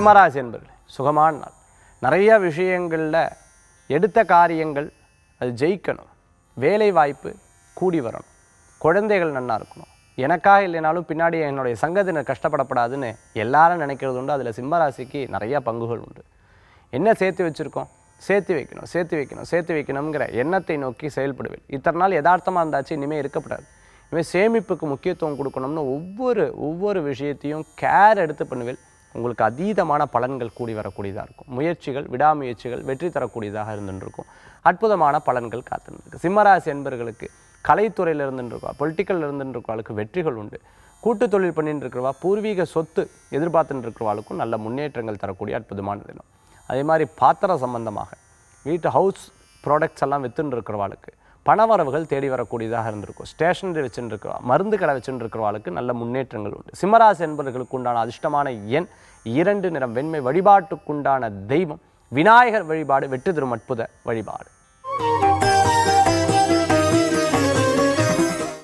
சிம்மராசி என்பர்களே சுகமான நாள் நிறைய விஷயங்களில் எடுத்த காரியங்கள் அது ஜெயிக்கணும் வேலை வாய்ப்பு கூடி வரணும் குழந்தைகள் நன்னா இருக்கணும் எனக்காக இல்லைனாலும் பின்னாடி என்னுடைய சங்கத்தினர் கஷ்டப்படப்படாதுன்னு எல்லாரும் நினைக்கிறது உண்டு அதில் சிம்மராசிக்கு நிறைய பங்குகள் உண்டு என்ன சேர்த்து வச்சுருக்கோம் சேர்த்து வைக்கணும் சேர்த்து வைக்கணும் சேர்த்து வைக்கணுங்கிற எண்ணத்தை நோக்கி செயல்படுவேன் இத்தனை நாள் யதார்த்தமாக இருந்தாச்சு இனிமேல் இருக்கப்படாது இனிமேல் சேமிப்புக்கு முக்கியத்துவம் கொடுக்கணும்னு ஒவ்வொரு ஒவ்வொரு விஷயத்தையும் கேர் எடுத்து பண்ணுவேன் உங்களுக்கு அதீதமான பலன்கள் கூடி வரக்கூடியதாக இருக்கும் முயற்சிகள் விடாமுயற்சிகள் வெற்றி தரக்கூடியதாக இருந்துட்டு இருக்கும் அற்புதமான பலன்கள் காத்துருக்கு சிம்மராசி என்பர்களுக்கு கலைத்துறையில் இருந்துட்டு இருக்கா பொலிட்டிக்கல் இருந்துட்டு இருக்கவாளுக்கு வெற்றிகள் உண்டு கூட்டு தொழில் பண்ணிட்டு இருக்கிறவா பூர்வீக சொத்து எதிர்பார்த்துட்டு இருக்கிறவாளுக்கும் நல்ல முன்னேற்றங்கள் தரக்கூடிய அற்புதமான தினம் அதே மாதிரி பாத்திரம் சம்பந்தமாக வீட்டு ஹவுஸ் ப்ராடக்ட்ஸ் எல்லாம் வித்துன்னு இருக்கிறவாளுக்கு பணவரவுகள் தேடி வரக்கூடியதாக இருந்திருக்கும் ஸ்டேஷனரி வச்சுட்டு இருக்கிறவா மருந்து கடை வச்சுட்டு இருக்கிறவாளுக்கு நல்ல முன்னேற்றங்கள் உண்டு சிம்மராசி என்பவர்களுக்கு உண்டான அதிர்ஷ்டமான எண் இரண்டு நிறம் வெண்மை வழிபாட்டுக்குண்டான தெய்வம் விநாயகர் வழிபாடு வெற்றி தரும் அற்புத வழிபாடு